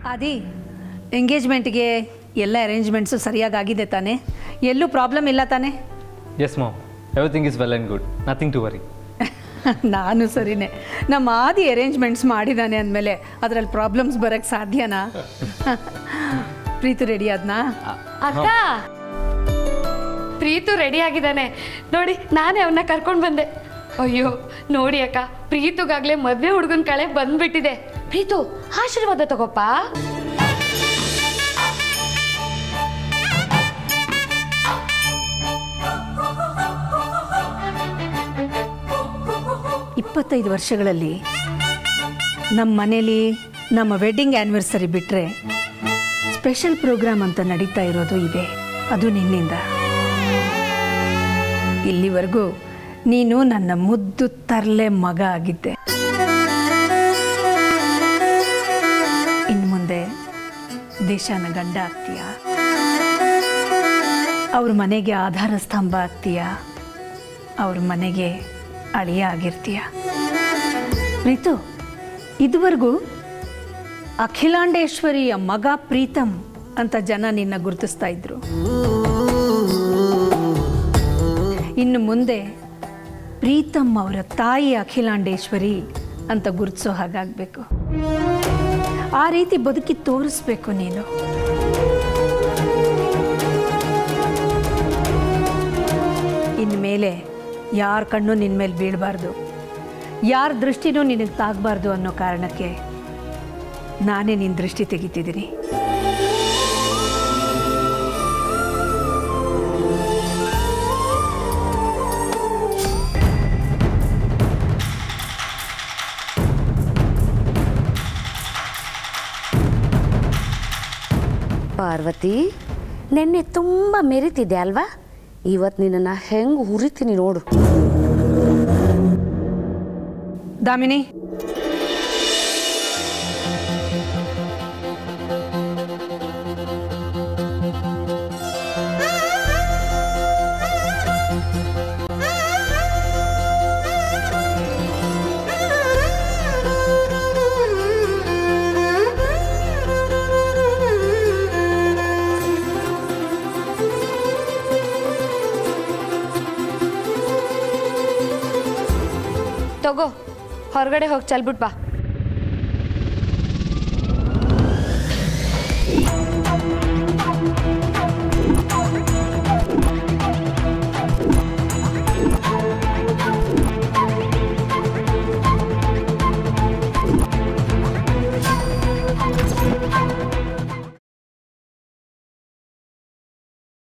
ಆದಿ ಎಂಗೇಜ್ಮೆಂಟ್ಗೆ ಎಲ್ಲ ಅರೇಂಜ್ಮೆಂಟ್ಸು ಸರಿಯಾಗಿ ಆಗಿದೆ ತಾನೇ ಎಲ್ಲೂ ಪ್ರಾಬ್ಲಮ್ ಇಲ್ಲ ತಾನೇ yes ma'am everything is well and good nothing to worry ನಾನು ಸರಿನೇ ನಮ್ಮ ಆದಿ ಅರೇಂಜ್ಮೆಂಟ್ಸ್ ಮಾಡಿದ್ದಾನೆ ಅಂದಮೇಲೆ ಅದರಲ್ಲಿ ಪ್ರಾಬ್ಲಮ್ಸ್ ಬರೋಕ್ಕೆ ಸಾಧ್ಯನಾ ಪ್ರೀತು ರೆಡಿ ಆದ್ನಾ ಅಕ್ಕ ಪ್ರೀತು ರೆಡಿ ಆಗಿದ್ದಾನೆ ನೋಡಿ ನಾನೇ ಅವನ್ನ ಕರ್ಕೊಂಡು ಬಂದೆ ಅಯ್ಯೋ ನೋಡಿ ಅಕ್ಕ ಪ್ರೀತುಗಾಗ್ಲೇ ಮದ್ವೆ ಹುಡುಗನ ಕಳೆ ಬಂದ್ಬಿಟ್ಟಿದೆ ಪ್ರೀತು ಆಶೀರ್ವಾದ ತಗೋಪ್ಪ ಇಪ್ಪತ್ತೈದು ವರ್ಷಗಳಲ್ಲಿ ನಮ್ಮ ಮನೇಲಿ ನಮ್ಮ ವೆಡ್ಡಿಂಗ್ ಆ್ಯನಿವರ್ಸರಿ ಬಿಟ್ಟರೆ ಸ್ಪೆಷಲ್ ಪ್ರೋಗ್ರಾಮ್ ಅಂತ ನಡೀತಾ ಇರೋದು ಇದೆ ಅದು ನಿನ್ನಿಂದ ಇಲ್ಲಿವರೆಗೂ ನೀನು ನನ್ನ ಮುದ್ದು ತರ್ಲೆ ಮಗ ಆಗಿದ್ದೆ ಇನ್ನು ಮುಂದೆ ದೇಶನ ಗಂಡ ಆಗ್ತೀಯ ಅವ್ರ ಮನೆಗೆ ಆಧಾರ ಸ್ತಂಭ ಆಗ್ತೀಯ ಅವ್ರ ಮನೆಗೆ ಅಳಿಯ ಆಗಿರ್ತೀಯ ಪ್ರೀತು ಇದುವರೆಗೂ ಅಖಿಲಾಂಡೇಶ್ವರಿಯ ಮಗ ಪ್ರೀತಮ್ ಅಂತ ಜನ ನಿನ್ನ ಗುರುತಿಸ್ತಾ ಇದ್ರು ಇನ್ನು ಮುಂದೆ ಪ್ರೀತಮ್ ಅವರ ತಾಯಿ ಅಖಿಲಾಂಡೇಶ್ವರಿ ಅಂತ ಗುರುತಿಸೋ ಹಾಗಾಗಬೇಕು ಆ ರೀತಿ ಬದುಕಿ ತೋರಿಸ್ಬೇಕು ನೀನು ಇನ್ಮೇಲೆ ಯಾರ ಕಣ್ಣು ನಿನ್ನ ಮೇಲೆ ಬೀಳಬಾರ್ದು ಯಾರ ದೃಷ್ಟಿನೂ ನಿನಗೆ ತಾಗಬಾರ್ದು ಅನ್ನೋ ಕಾರಣಕ್ಕೆ ನಾನೇ ನಿನ್ನ ದೃಷ್ಟಿ ತೆಗಿತಿದ್ದೀನಿ ಪಾರ್ವತಿ ನಿನ್ನೆ ತುಂಬ ಮೆರಿತಿದ್ದೆ ಅಲ್ವಾ ಇವತ್ತು ನಿನ್ನನ್ನು ಹೆಂಗೆ ಹುರಿತೀನಿ ನೋಡು ದಾಮಿನಿ ತಗೋ ಹೊರಗಡೆ ಹೋಗಿ ಚಲ್ಬಿಟ್ ಬಾ